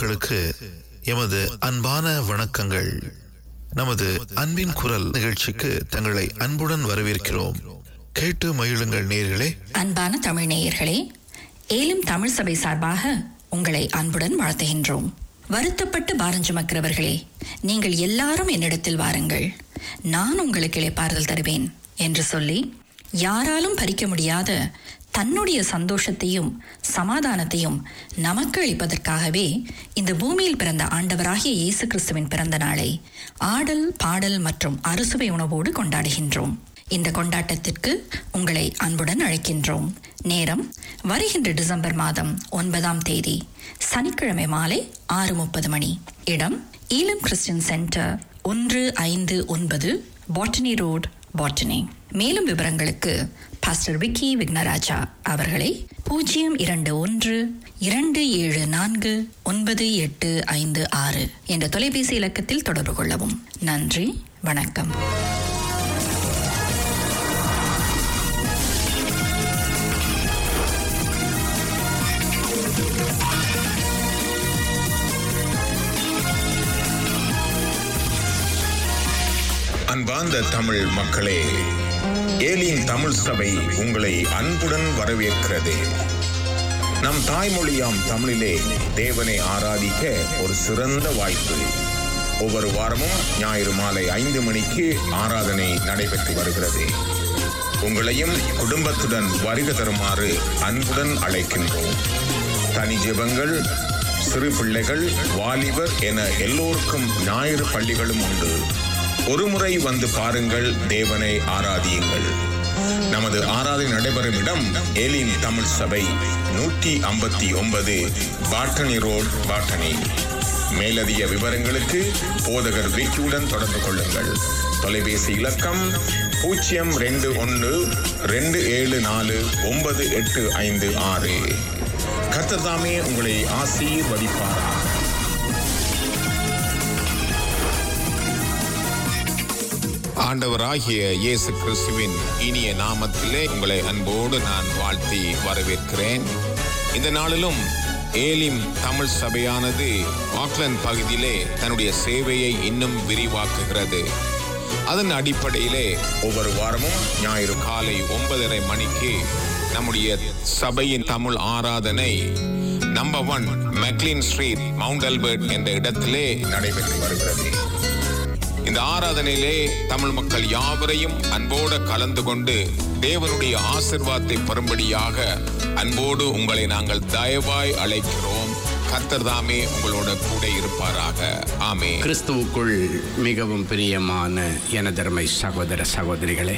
மக்களுக்கு எமது அன்பான வணக்கங்கள் நமது அன்பின் குரல் நிகழ்ச்சிக்கு தங்களை அன்புடன் வரவேற்கிறோம் கேட்டு மகிழுங்கள் நேர்களே அன்பான தமிழ் நேயர்களே ஏலும் தமிழ் சபை சார்பாக உங்களை அன்புடன் வாழ்த்துகின்றோம் வருத்தப்பட்டு பாரம் சுமக்கிறவர்களே நீங்கள் எல்லாரும் என்னிடத்தில் வாருங்கள் நான் உங்களுக்கு இளைப்பாறுதல் தருவேன் என்று சொல்லி யாராலும் பறிக்க முடியாத தன்னுடைய சந்தோஷத்தையும் சமாதானத்தையும் நமக்கு அளிப்பதற்காகவே இந்த பூமியில் பிறந்த ஆண்டவராகிய இயேசு கிறிஸ்துவின் பிறந்த நாளை ஆடல் பாடல் மற்றும் அறுசுவை உணவோடு கொண்டாடுகின்றோம் இந்த கொண்டாட்டத்திற்கு உங்களை அன்புடன் அழைக்கின்றோம் நேரம் வருகின்ற டிசம்பர் மாதம் ஒன்பதாம் தேதி சனிக்கிழமை மாலை ஆறு முப்பது மணி இடம் ஈலம் கிறிஸ்டியன் சென்டர் ஒன்று ஐந்து ஒன்பது பாட்டனி ரோட் பாட்டனி மேலும் விவரங்களுக்கு பாஸ்டர் விக்கி விக்னராஜா அவர்களை பூஜ்ஜியம் இரண்டு ஒன்று இரண்டு ஏழு நான்கு ஒன்பது எட்டு ஐந்து ஆறு என்ற தொலைபேசி இலக்கத்தில் தொடர்பு கொள்ளவும் நன்றி வணக்கம் அன்பார்ந்த தமிழ் மக்களே ஏலியின் தமிழ் சபை உங்களை அன்புடன் வரவேற்கிறது நம் தாய்மொழியாம் தமிழிலே தேவனை ஆராதிக்க ஒரு சிறந்த வாய்ப்பு ஒவ்வொரு வாரமும் ஞாயிறு மாலை ஐந்து மணிக்கு ஆராதனை நடைபெற்று வருகிறது உங்களையும் குடும்பத்துடன் வருக தருமாறு அன்புடன் அழைக்கின்றோம் தனி ஜெபங்கள் சிறு பிள்ளைகள் வாலிபர் என எல்லோருக்கும் ஞாயிறு பள்ளிகளும் உண்டு ஒருமுறை வந்து பாருங்கள் தேவனை ஆராதியுங்கள் நமது ஆராதனை நடைபெறும் இடம் ஏலின் தமிழ் சபை நூற்றி ஐம்பத்தி ஒன்பது பாட்டனி ரோட் பாட்டனி மேலதிக விவரங்களுக்கு போதகர் விக்கியுடன் தொடர்பு கொள்ளுங்கள் தொலைபேசி இலக்கம் பூஜ்ஜியம் ரெண்டு ஒன்று ரெண்டு ஏழு நாலு ஒன்பது எட்டு ஐந்து ஆறு கர்த்ததாமே உங்களை ஆசீர்வதிப்பாராக ஆண்டவராகிய இயேசு கிறிஸ்துவின் இனிய நாமத்திலே உங்களை அன்போடு நான் வாழ்த்தி வரவேற்கிறேன் இந்த நாளிலும் ஏலிம் தமிழ் சபையானது ஆக்லண்ட் பகுதியிலே தன்னுடைய சேவையை இன்னும் விரிவாக்குகிறது அதன் அடிப்படையிலே ஒவ்வொரு வாரமும் ஞாயிறு காலை ஒன்பதரை மணிக்கு நம்முடைய சபையின் தமிழ் ஆராதனை number one McLean street Mount Albert என்ற இடத்திலே நடைபெற்று வருகிறது இந்த ஆராதனையிலே தமிழ் மக்கள் யாவரையும் அன்போடு கலந்து கொண்டு தேவனுடைய ஆசிர்வாதத்தை பெறும்படியாக அன்போடு உங்களை நாங்கள் தயவாய் அழைக்கிறோம் கர்த்தர் தாமே உங்களோட கூட இருப்பாராக ஆமே கிறிஸ்துவுக்குள் மிகவும் பிரியமான எனதருமை சகோதர சகோதரிகளே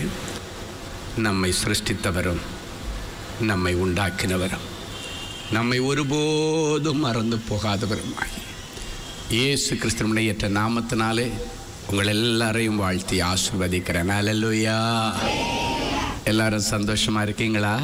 நம்மை சிருஷ்டித்தவரும் நம்மை உண்டாக்கினவரும் நம்மை ஒருபோதும் மறந்து போகாதவருமாய் இயேசு கிறிஸ்துவனுடைய ஏற்ற நாமத்தினாலே உங்கள் எல்லாரையும் வாழ்த்தி ஆசிர்வதிக்கிறேன் அல்லேலூயா எல்லாரும் சந்தோஷமா இருக்கீங்களா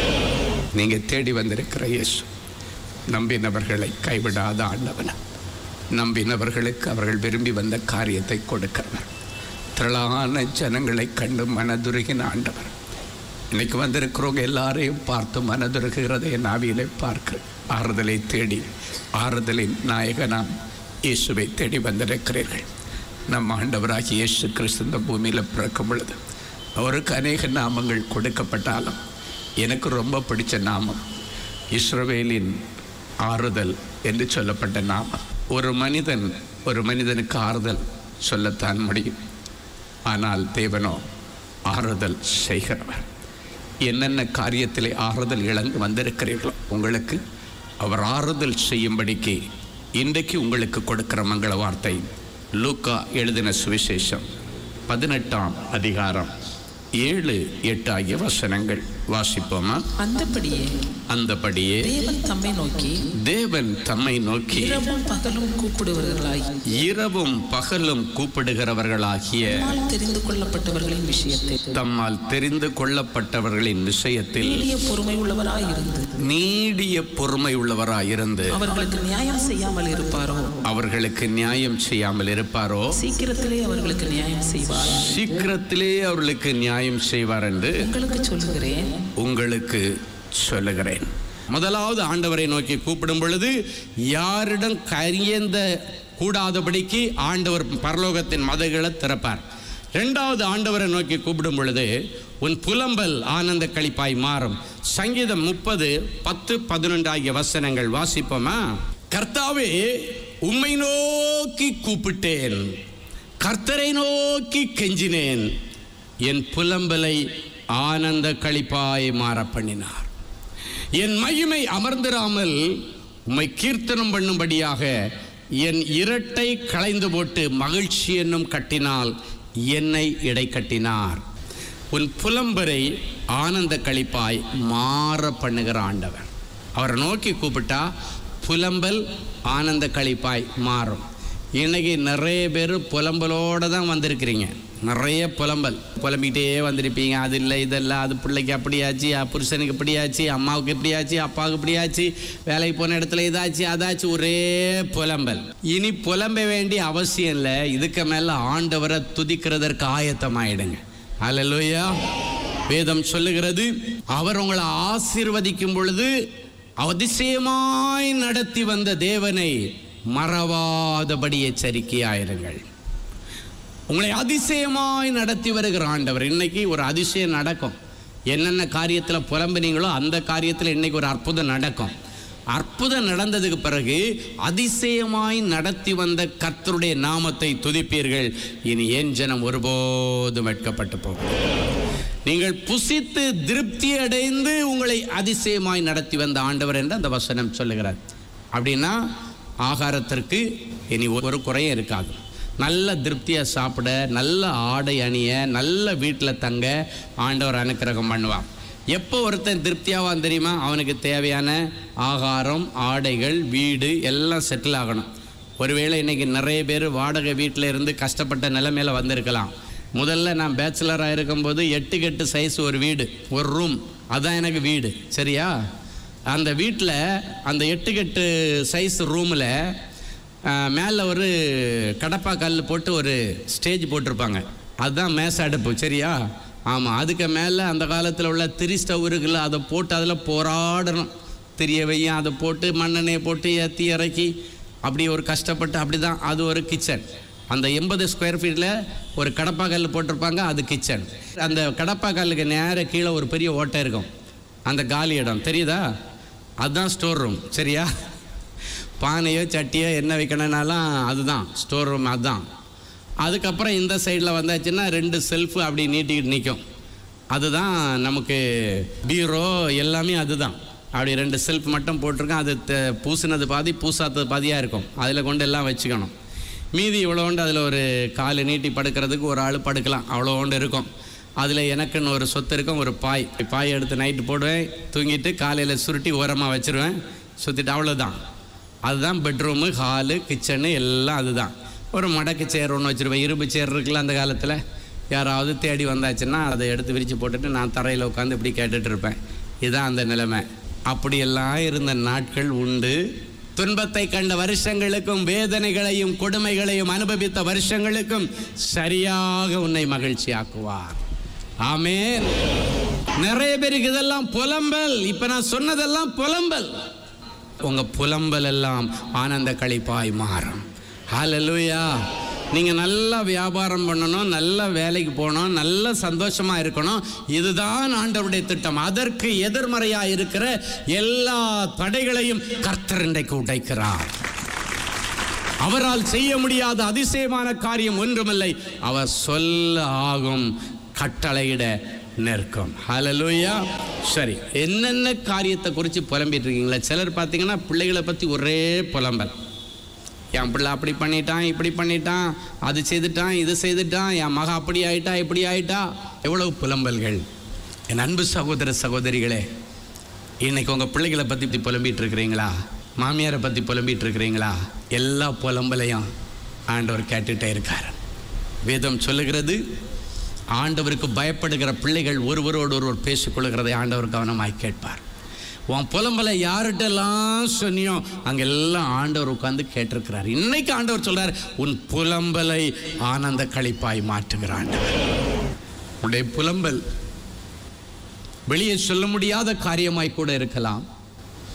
நீங்க தேடி வந்திருக்கிற இயேசு நம்பினவர்களை கைவிடாத ஆண்டவன் நம்பினவர்களுக்கு அவர்கள் விரும்பி வந்த காரியத்தை கொடுக்கிறவர் திரளான ஜனங்களை கண்டு மனதுருகின ஆண்டவர் இன்னைக்கு வந்திருக்கிறவங்க எல்லாரையும் பார்த்து மனதுருகிறதை என் ஆவியிலே பார்க்கிறேன் ஆறுதலை தேடி ஆறுதலின் நாயகனாம் இயேசுவை தேடி வந்திருக்கிறீர்கள் நம் ஆண்டவராகிய இயேசு கிறிஸ்து இந்த பூமியில் பிறக்கும் பொழுது அவருக்கு அநேக நாமங்கள் கொடுக்கப்பட்டாலும் எனக்கு ரொம்ப பிடிச்ச நாமம் இஸ்ரவேலின் ஆறுதல் என்று சொல்லப்பட்ட நாமம் ஒரு மனிதன் ஒரு மனிதனுக்கு ஆறுதல் சொல்லத்தான் முடியும் ஆனால் தேவனோ ஆறுதல் செய்கிறவர் என்னென்ன காரியத்திலே ஆறுதல் இழந்து வந்திருக்கிறீர்களோ உங்களுக்கு அவர் ஆறுதல் செய்யும்படிக்கு இன்றைக்கு உங்களுக்கு கொடுக்கிற மங்கள வார்த்தை லூக்கா எழுதின சுவிசேஷம் பதினெட்டாம் அதிகாரம் ஏழு எட்டு ஆகிய வசனங்கள் வாசிப்போமா அந்தபடியே அந்தபடியே தேவன் தம்மை நோக்கி தேவன் தம்மை நோக்கி இரவும் பகலும் கூப்பிடுவர்களாய் இரவும் பகலும் கூப்பிடுகிறவர்களாகிய தம்மால் தெரிந்து கொள்ளப்பட்டவர்களின் விஷயத்தை தம்மால் தெரிந்து கொள்ளப்பட்டவர்களின் விஷயத்தில் எளிய பொறுமை உள்ளவராய் இருந்து நீடிய பொறுமை உள்ளவராயிருந்து அவர்களுக்கு நியாயம் செய்யாமல் இருப்பாரோ அவர்களுக்கு நியாயம் செய்யாமல் இருப்பாரோ சீக்கிரத்திலே அவர்களுக்கு நியாயம் செய்வார் சீக்கிரத்திலே அவர்களுக்கு நியாயம் செய்வார் என்று உங்களுக்கு சொல்லுகிறேன் உங்களுக்கு சொல்லுகிறேன் முதலாவது ஆண்டவரை நோக்கி கூப்பிடும் பொழுது யாரிடம் கரியந்த கூடாதபடிக்கு ஆண்டவர் பரலோகத்தின் மதகளை திறப்பார் ரெண்டாவது ஆண்டவரை நோக்கி கூப்பிடும் பொழுது உன் புலம்பல் ஆனந்த களிப்பாய் மாறும் சங்கீதம் முப்பது பத்து பதினொன்று ஆகிய வசனங்கள் வாசிப்போமா கர்த்தாவே உம்மை நோக்கி கூப்பிட்டேன் கர்த்தரை நோக்கி கெஞ்சினேன் என் புலம்பலை ஆனந்த களிப்பாய் மாற பண்ணினார் என் மகிமை அமர்ந்திராமல் உம்மை கீர்த்தனம் பண்ணும்படியாக என் இரட்டை களைந்து போட்டு மகிழ்ச்சி என்னும் கட்டினால் என்னை இடை கட்டினார் உன் புலம்பரை ஆனந்த களிப்பாய் மாற பண்ணுகிற ஆண்டவர் அவரை நோக்கி கூப்பிட்டா புலம்பல் ஆனந்த களிப்பாய் மாறும் இன்னைக்கு நிறைய பேர் புலம்பலோடு தான் வந்திருக்கிறீங்க நிறைய புலம்பல் புலம்பிக்கிட்டே வந்திருப்பீங்க அது இல்லை இதெல்லாம் அது பிள்ளைக்கு அப்படியாச்சு அ, புருஷனுக்கு இப்படியாச்சு அம்மாவுக்கு இப்படியாச்சு அப்பாவுக்கு இப்படியாச்சு வேலைக்கு போன இடத்துல இதாச்சு அதாச்சு ஒரே புலம்பல் இனி புலம்ப வேண்டிய அவசியம் இல்லை இதுக்கு மேலே ஆண்டவரை துதிக்கிறதற்கு ஆயத்தமாயிடுங்க அல்லேலூயா வேதம் சொல்லுகிறது அவர் உங்களை ஆசீர்வதிக்கும் பொழுது அதிசயமாய் நடத்தி வந்த தேவனை மறவாதபடி எச்சரிக்கையாயிருங்கள் உங்களை அதிசயமாய் நடத்தி வருகிற ஆண்டவர் இன்னைக்கு ஒரு அதிசயம் நடக்கும் என்னென்ன காரியத்தில் புலம்பினீங்களோ அந்த காரியத்தில் இன்னைக்கு ஒரு அற்புதம் நடக்கும் அற்புதம் நடந்ததுக்கு பிறகு அதிசயமாய் நடத்தி வந்த கர்த்தருடைய நாமத்தை துதிப்பீர்கள் இனி என் ஜனம் ஒருபோதும் வெட்கப்பட்டு போகும் நீங்கள் புசித்து திருப்தி அடைந்து உங்களை அதிசயமாய் நடத்தி வந்த ஆண்டவர் என்று அந்த வசனம் சொல்லுகிறார் அப்படின்னா ஆகாரத்திற்கு இனி ஒரு குறையும் இருக்காது நல்ல திருப்தியாக சாப்பிட நல்ல ஆடை அணிய நல்ல வீட்டில் தங்க ஆண்டவர் அனுக்கிரகம் பண்ணுவான் எப்போ ஒருத்தன் திருப்தியாவான் தெரியுமா அவனுக்கு தேவையான ஆகாரம் ஆடைகள் வீடு எல்லாம் செட்டில் ஆகணும் ஒருவேளை இன்னைக்கு நிறைய பேர் வாடகை வீட்டில் இருந்து கஷ்டப்பட்ட நிலைமையில வந்திருக்கலாம் முதல்ல நான் பேச்சுலராக இருக்கும்போது எட்டு கெட்டு சைஸ் ஒரு வீடு ஒரு ரூம் அதான் எனக்கு வீடு சரியா அந்த வீட்டில் அந்த எட்டு கெட்டு சைஸ் ரூமில் மேலே ஒரு கடப்பா கல் போட்டு ஒரு ஸ்டேஜ் போட்டிருப்பாங்க அதுதான் மேச அடுப்பு சரியா ஆமாம் அதுக்கு மேலே அந்த காலத்தில் உள்ள திரி ஸ்டவ் இருக்குல்ல அதை போட்டு அதில் போராடணும் திரிய வையும் அதை போட்டு மண்ணெண்ணெயை போட்டு ஏற்றி இறக்கி அப்படி ஒரு கஷ்டப்பட்டு அப்படி தான் அது ஒரு கிச்சன் அந்த எண்பது ஸ்கொயர் ஃபீட்டில் ஒரு கடப்பா கல் போட்டிருப்பாங்க அது கிச்சன் அந்த கடப்பா கல்லுக்கு நேர கீழே ஒரு பெரிய ஓட்டை இருக்கும் அந்த காலி இடம் தெரியுதா அதுதான் ஸ்டோர் ரூம் சரியா பானையோ சட்டியோ என்ன வைக்கணும்னாலும் அதுதான் ஸ்டோர் ரூம் அதுதான் அதுக்கப்புறம் இந்த சைடில் வந்தாச்சுன்னா ரெண்டு செல்ஃபு அப்படி நீட்டிக்கிட்டு நிற்கும் அதுதான் நமக்கு பீரோ எல்லாமே அதுதான் அப்படி ரெண்டு செல்ஃப் மட்டும் போட்டிருக்கோம் அது த- பூசினது பாதி பூசாத்தது பாதியாக இருக்கும் அதில் கொண்டு எல்லாம் வச்சுக்கணும் மீதி இவ்வளோண்டு அதில் ஒரு கால் நீட்டி படுக்கிறதுக்கு ஒரு ஆள் படுக்கலாம் அவ்வளோண்டு இருக்கும் அதில் எனக்குன்னு ஒரு சொத்து இருக்கும் ஒரு பாய் பாய் எடுத்து நைட்டு போடுவேன் தூங்கிட்டு காலையில் சுருட்டி ஓரமாக வச்சுருவேன் சுற்றிட்டு அவ்வளோதான் அதுதான் பெட்ரூமு ஹாலு கிச்சனு எல்லாம் அதுதான் ஒரு மடக்கு சேர் ஒன்று வச்சுருப்பேன் இரும்பு சேர் இருக்குல்ல அந்த காலத்தில் யாராவது தேடி வந்தாச்சுன்னா அதை எடுத்து விரித்து போட்டுட்டு நான் தரையில் உட்காந்து இப்படி கேட்டுட்டு இருப்பேன் இதுதான் அந்த நிலைமை அப்படியெல்லாம் இருந்த நாட்கள் உண்டு துன்பத்தை கண்ட வருஷங்களுக்கும் வேதனைகளையும் கொடுமைகளையும் அனுபவித்த வருஷங்களுக்கும் சரியாக உன்னை மகிழ்ச்சியாக்குவார் ஆமென் நிறைய பேருக்கு இதெல்லாம் புலம்பல் இப்ப நான் சொன்னதெல்லாம் புலம்பல் உங்க புலம்பல் எல்லாம் ஆனந்த களிப்பாய் மாறும் ஹalleluya நீங்க நல்லா வியாபாரம் பண்ணணும் நல்ல வேலைக்கு போகணும் நல்ல சந்தோஷமா இருக்கணும் இதுதான் ஆண்டவருடைய திட்டம் அதற்கு எதிர்மறையா இருக்கிற எல்லா தடைகளையும் கர்த்தர் இன்றைக்கு உடைக்கிறார் அவரால் செய்ய முடியாத அதிசயமான காரியம் ஒன்றுமில்லை அவர் சொல்ல ஆகும் கட்டளையிட நிற்கும் ஹalleluya சரி என்னென்ன காரியத்தை குறித்து புலம்பிட்டு இருக்கீங்களா சிலர் பார்த்தீங்கன்னா பிள்ளைகளை பற்றி ஒரே புலம்பல் என் பிள்ளை அப்படி பண்ணிட்டான் இப்படி பண்ணிட்டான் அது செய்துட்டான் இது செய்துட்டான் என் மக அப்படி ஆயிட்டா இப்படி ஆயிட்டா எவ்வளவு புலம்பல்கள் என் அன்பு சகோதர சகோதரிகளே இன்னைக்கு உங்கள் பிள்ளைகளை பற்றி புலம்பிட்டு இருக்கிறீங்களா மாமியாரை பற்றி புலம்பிட்டு இருக்கிறீங்களா எல்லா புலம்பலையும் ஆண்டவர் கேட்டுட்டே இருக்கார் வேதம் சொல்லுகிறது ஆண்டவருக்கு பயப்படுகிற பிள்ளைகள் ஒருவரோடு ஒருவர் பேசிக்கொள்கிறதை ஆண்டவர் கவனமாய் கேட்பார் உன் புலம்பலை யார்கிட்டலாம் சொன்னியோ அங்கெல்லாம் ஆண்டவர் உட்கார்ந்து கேட்டிருக்கிறார் இன்னைக்கு ஆண்டவர் சொல்றார் உன் புலம்பலை ஆனந்த களிப்பாய் மாற்றுகிற ஆண்டவர் உன்னுடைய புலம்பல் வெளியே சொல்ல முடியாத காரியமாய் கூட இருக்கலாம்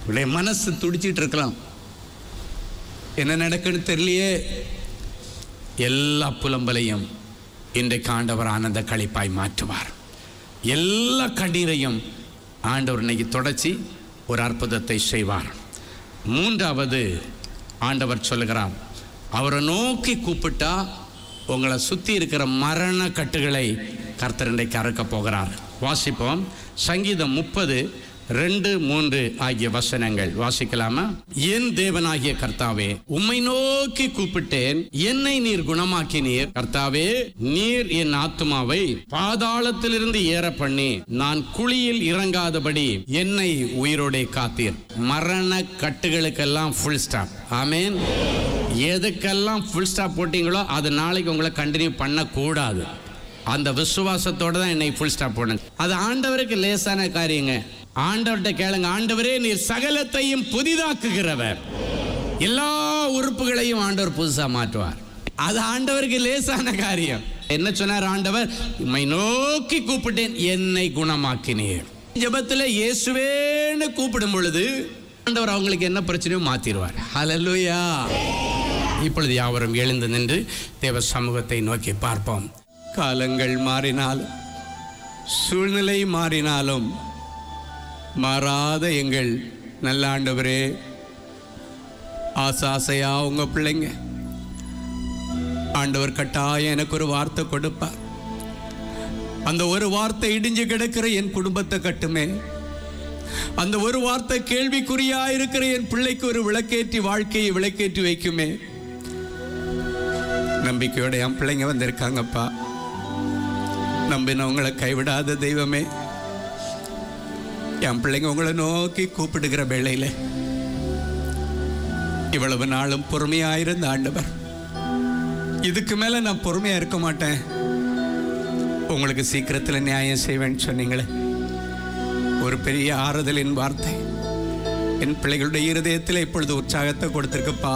உடைய மனசு துடிச்சிட்டு இருக்கலாம் என்ன நடக்குன்னு தெரியலையே எல்லா புலம்பலையும் இன்றைக்கு ஆண்டவர் ஆனந்த களிப்பாய் மாற்றுவார் எல்லா கண்ணீரையும் ஆண்டவர் இன்னைக்கு தொடச்சி ஒரு அற்புதத்தை செய்வார் மூன்றாவது ஆண்டவர் சொல்லுகிறார் அவரை நோக்கி கூப்பிட்டா உங்களை சுற்றி இருக்கிற மரண கட்டுகளை கர்த்தர் இன்றைக்கு அறுக்க போகிறார் வாசிப்போம் சங்கீதம் முப்பது ரெண்டு மூன்று ஆகிய வசனங்கள் வாசிக்கலாமா என் தேவனாகிய கர்த்தாவே உம்மை நோக்கி கூப்பிட்டேன் என்னை நீர் குணமாக்கினீர் கர்த்தாவே நீர் என் ஆத்துமாவை பாதாளத்திலிருந்து ஏற பண்ணி நான் குழியில் இறங்காதபடி என்னை உயிரோடே காத்தீர் மரண கட்டுகளுக்கெல்லாம் ஃபுல் ஸ்டாப் ஆமேன் எதுக்கெல்லாம் ஃபுல் ஸ்டாப் போட்டீங்களோ அது நாளைக்கு உங்களை கண்டினியூ பண்ணக்கூடாது அந்த விசுவாசத்தோட தான் என்னை ஃபுல் ஸ்டாப் போடணும் அது ஆண்டவருக்கு லேசான காரியங்க ஆண்டவர்கிட்ட கேளுங்க ஆண்டவரே நீர் சகலத்தையும் புதிதாக்குகிறவர் எல்லா உறுப்புகளையும் ஆண்டவர் புதுசா மாற்றுவார் அது ஆண்டவருக்கு லேசான காரியம் என்ன சொன்னார் ஆண்டவர் உம்மை நோக்கி கூப்பிட்டேன் என்னை குணமாக்கினீர் ஜெபத்தில் இயேசுவேன்னு கூப்பிடும் பொழுது ஆண்டவர் அவங்களுக்கு என்ன பிரச்சனையோ மாத்திடுவார் ஹalleluya இப்பொழுது யாவரும் எழுந்து நின்று தேவ சமூகத்தை நோக்கி பார்ப்போம் காலங்கள் மாறினாலும் சூழ்நிலை மாறினாலும் மாறாத எங்கள் நல்ல ஆண்டவரே ஆசை ஆசையா உங்க பிள்ளைங்க ஆண்டவர் கட்டாயம் எனக்கு ஒரு வார்த்தை கொடுப்பார் அந்த ஒரு வார்த்தை இடிஞ்சு கிடக்கிற என் குடும்பத்தை கட்டுமே அந்த ஒரு வார்த்தை கேள்விக்குறியா இருக்கிற என் பிள்ளைக்கு ஒரு விளக்கேற்றி வாழ்க்கையை விளக்கேற்றி வைக்குமே நம்பிக்கையோட என் பிள்ளைங்க வந்திருக்காங்கப்பா நம்பினவங்களை கைவிடாத தெய்வமே என் பிள்ளைங்க உங்களை நோக்கி கூப்பிடுகிற வேளையில இவ்வளவு நாளும் பொறுமையாயிருந்த ஆண்டவர் இதுக்கு மேல நான் பொறுமையா இருக்க மாட்டேன் உங்களுக்கு சீக்கிரத்துல நியாயம் செய்வேன்னு சொன்னீங்களே ஒரு பெரிய ஆறுதலின் வார்த்தை என் பிள்ளைகளுடைய இருதயத்தில் இப்பொழுது உற்சாகத்தை கொடுத்திருக்குப்பா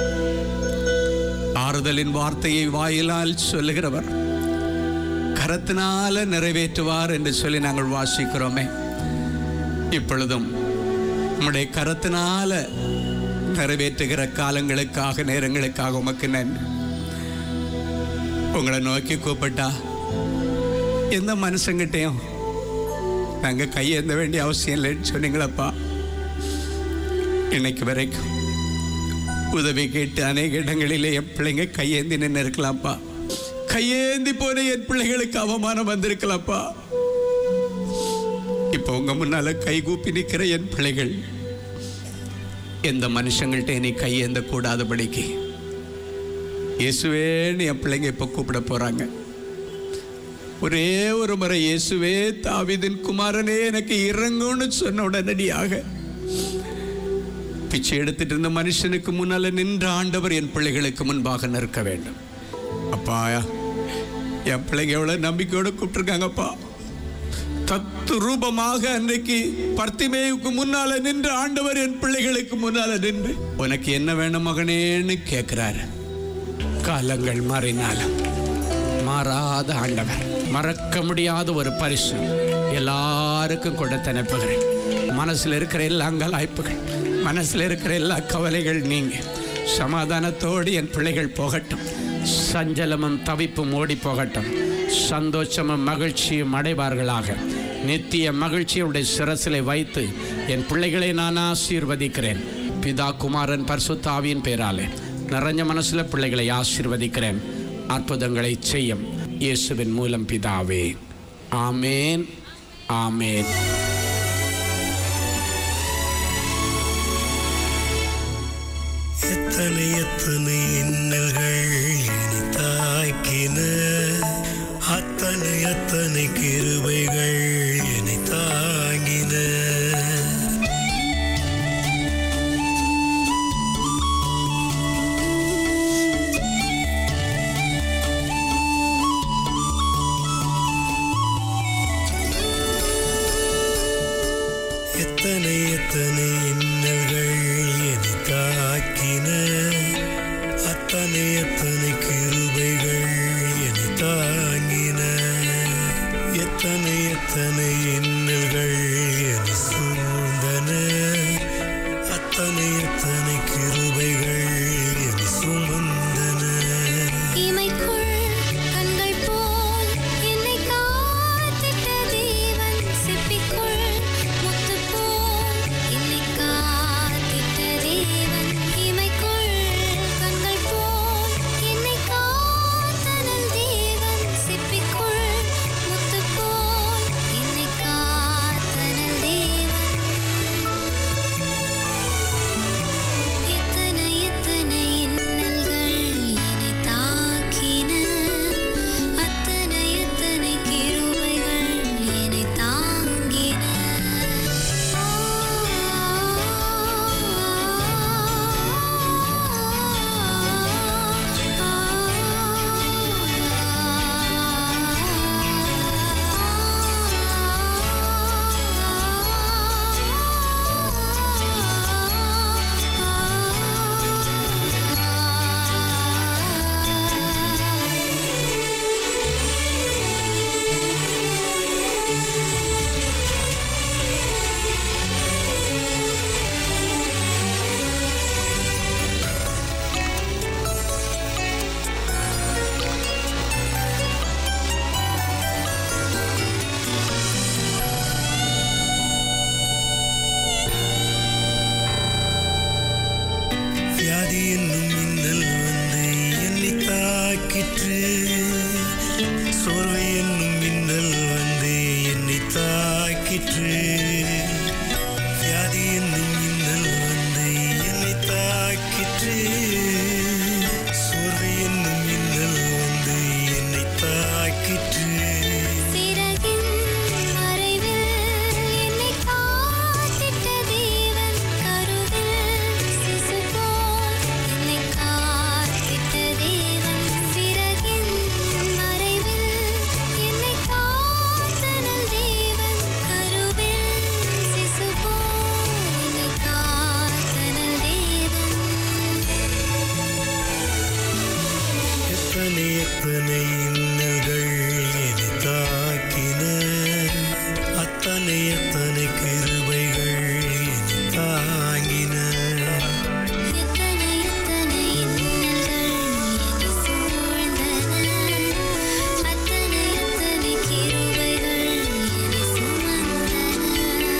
ஆறுதலின் வார்த்தையை வாயிலால் சொல்லுகிறவர் கரத்தினால நிறைவேற்றுவார் என்று சொல்லி நாங்கள் வாசிக்கிறோமே இப்பொழுதும் உம்முடைய கரத்தினால நிறைவேற்றுகிற காலங்களுக்காக நேரங்களுக்காக உமக்கு நன்றி உங்களை நோக்கி கூப்பிட்டா எந்த மனுஷங்கிட்டையும் நாங்க கையேந்த வேண்டிய அவசியம் இல்லைன்னு சொன்னீங்களப்பா இன்னைக்கு வரைக்கும் உதவி கேட்டு அநேக இடங்களிலே என் பிள்ளைங்க கையேந்தி நின்று இருக்கலாம்ப்பா கையேந்தி போன என் பிள்ளைகளுக்கு அவமானம் வந்திருக்கலாம்ப்பா இப்போ உங்க முன்னால கைகூப்பி நிற்கிற என் பிள்ளைகள் எந்த மனுஷங்கள்ட்ட நீ கையேந்த கூடாதபடிக்கு இயேசுவேன்னு என் பிள்ளைங்க இப்போ கூப்பிட போறாங்க ஒரே ஒரு முறை இயேசுவே தாவிதின் குமாரனே எனக்கு இறங்கும்னு சொன்ன உடனடியாக பிச்சை எடுத்துட்டு இருந்த மனுஷனுக்கு முன்னால நின்ற ஆண்டவர் என் பிள்ளைகளுக்கு முன்பாக நிற்க வேண்டும் அப்பா என் பிள்ளைங்க எவ்வளவு நம்பிக்கையோட கூப்பிட்டுருக்காங்கப்பா தத்து ரூபமாக அன்றைக்கு பர்த்திமேயுக்கு முன்னால நின்று ஆண்டவர் என் பிள்ளைகளுக்கு முன்னால நின்று உனக்கு என்ன வேணும் மகனேன்னு கேட்கிறாரு காலங்கள் மாறினாலும் மாறாத ஆண்டவர் மறக்க முடியாத ஒரு பரிசு எல்லாருக்கும் கொடுத்து அனுப்புகிறேன் மனசுல இருக்கிற எல்லா அங்கலாய்ப்புகள் மனசுல இருக்கிற எல்லா கவலைகள் நீங்க சமாதானத்தோடு என் பிள்ளைகள் போகட்டும் சஞ்சலமும் தவிப்பும் ஓடி போகட்டும் சந்தோஷமும் மகிழ்ச்சியும் அடைவார்களாக நித்திய மகிழ்ச்சியுடைய சிரசிலை வைத்து என் பிள்ளைகளை நான் ஆசீர்வதிக்கிறேன் பிதா குமாரன் பரிசுத்தாவியின் பேராலே நிறைஞ்ச மனசுல பிள்ளைகளை ஆசீர்வதிக்கிறேன் அற்புதங்களை செய்யும் இயேசுவின் மூலம் பிதாவே ஆமேன் ஆமேன் எத்தனை எத்தனை இன்னல்கள் இனி தாக்கின அத்தனை அத்தனை கிருபைகள் இனி தாங்கின எத்தனை எத்தனை இன்னல்கள் இனி தாக்கின அத்தனை எத்தனை கிருபைகள் இனி தாங்கின எத்தனை எத்தனை இன்னல்கள் இனி சூழ்ந்தன தாக்கிற்று சிறகின் மறைவில் என்னை காத்திட்ட தேவன் கருவில் சிசு போல் என்னை காத்திட்ட தேவன் சிறகின் மறைவில் என்னை காத்தனல் தேவன் கருவில் சிசு போல் என்னை காத்தனல் தேவன் எத்தனை எத்தனை இன்னல்கள் என்னை தாக்கின அத்தனை எத்தனை கிருபைகள் என்னை தாங்கின எத்தனை எத்தனை இன்னல்கள் என்னை சூழ்ந்தன அத்தனை எத்தனை கிருபைகள் என்னை சுமந்தன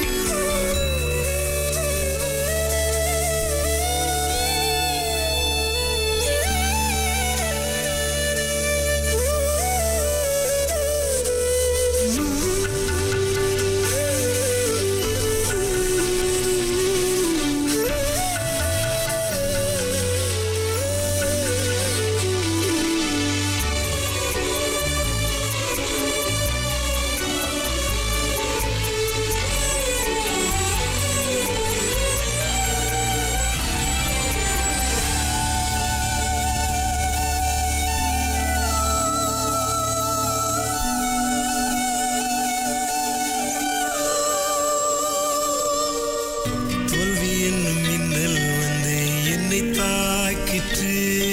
தோல்வி என்னும் மின்னல் வந்து என்னை தாக்கிற்று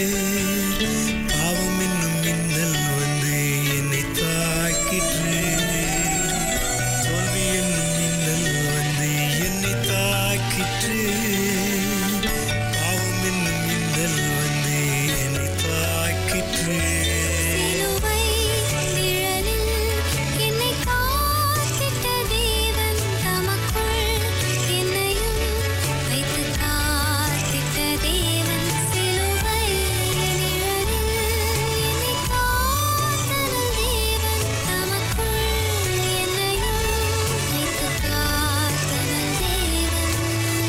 பாவம் என்னும் மின்னல் வந்து என்னை தாக்கிற்று தோல்வி என்னும் மின்னல் வந்து என்னை தாக்கிற்று பாவம் என்னும் மின்னல் வந்து என்னை தாக்கிற்று சிலுவை நிழலில் என்னை காத்திட்ட தேவன் தமக்குள் என்னையும் வைத்து காத்திட்ட தேவன் சிலுவை நிழலில் என்னை காத்தனல் தேவன் தமக்குள் என்னையும் வைத்து காத்தனல் தேவன்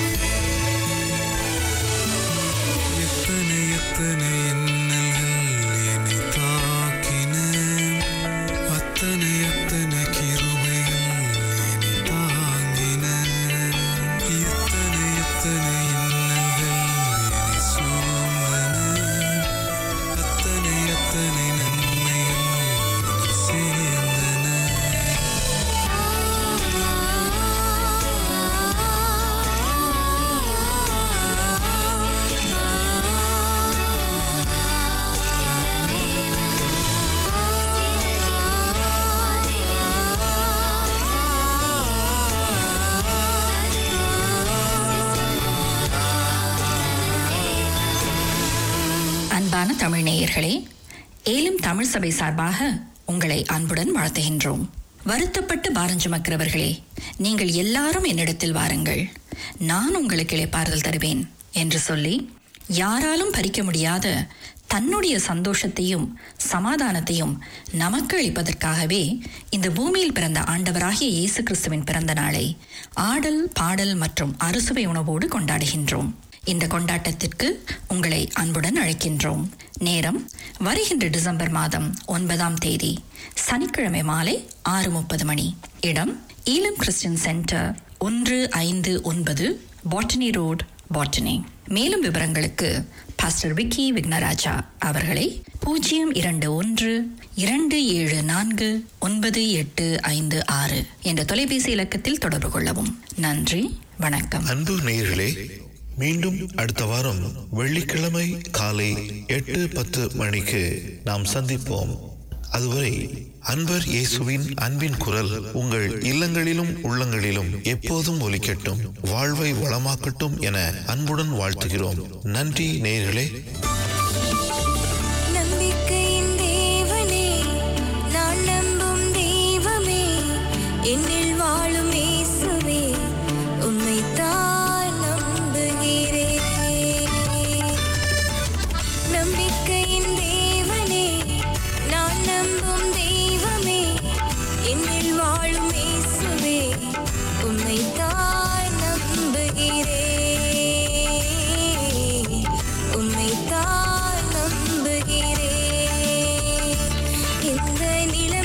எத்தனை எத்தனை இன்னல்கள் என்னை தாக்கின அத்தனை எத்தனை கிருபைகள் என்னை தாங்கின எத்தனை எத்தனை இன்னல்கள் என்னை சூழ்ந்தன அத்தனை எத்தனை நன்மைகள் என்னை சேர்ந்தன அன்பான தமிழ் நேயர்களே ஏலும் தமிழ் சபை சார்பாக உங்களை அன்புடன் வாழ்த்துகின்றோம் வருத்தப்பட்டு பாரம் சுமக்கிறவர்களே நீங்கள் எல்லாரும் என்னிடத்தில் வாருங்கள் நான் உங்களுக்கு இளைப்பாறுதல் தருவேன் என்று சொல்லி யாராலும் பறிக்க முடியாத தன்னுடைய சந்தோஷத்தையும் சமாதானத்தையும் நமக்கு அளிப்பதற்காகவே இந்த பூமியில் பிறந்த ஆண்டவராகிய இயேசு கிறிஸ்துவின் பிறந்த நாளை ஆடல் பாடல் மற்றும் அறுசுவை உணவோடு கொண்டாடுகின்றோம் இந்த கொண்டாட்டத்திற்கு உங்களை அன்புடன் அழைக்கின்றோம் நேரம் வருகின்ற டிசம்பர் மாதம் ஒன்பதாம் தேதி சனிக்கிழமை மாலை ஆறு முப்பது மணி இடம் ஈலம் கிறிஸ்டியன் சென்டர் ஒன்று ஐந்து ஒன்பது பாட்டனி ரோட் பாட்டனி மேலும் விவரங்களுக்கு பாஸ்டர் விக்கி விக்னராஜா அவர்களை பூஜ்ஜியம் இரண்டு ஒன்று இரண்டு ஏழு நான்கு ஒன்பது எட்டு ஐந்து ஆறு என்ற தொலைபேசி இலக்கத்தில் தொடர்பு கொள்ளவும் நன்றி வணக்கம் அன்பு நேயர்களே மீண்டும் அடுத்த வாரம் வெள்ளிக்கிழமை காலை எட்டு பத்து மணிக்கு நாம் சந்திப்போம் அதுவரை அன்பர் இயேசுவின் அன்பின் குரல் உங்கள் இல்லங்களிலும் உள்ளங்களிலும் எப்போதும் ஒலிக்கட்டும் வாழ்வை வளமாக்கட்டும் என அன்புடன் வாழ்த்துகிறோம் நன்றி நேயர்களே நம்பிக்கையின் தேவனே நான் நம்பும் தெய்வமே என்னில் வாழும் இயேசுவே உம்மைத்தான் நம்புகிறேன் நம்பிக்கையின் தேவனே நான் நம்பும் தெய்வமே என்னில் வாழும் இயேசுவே உம்மைத்தான் நம்புகிறேன் உம்மைத்தான் நம்புகிறேன் இந்த நில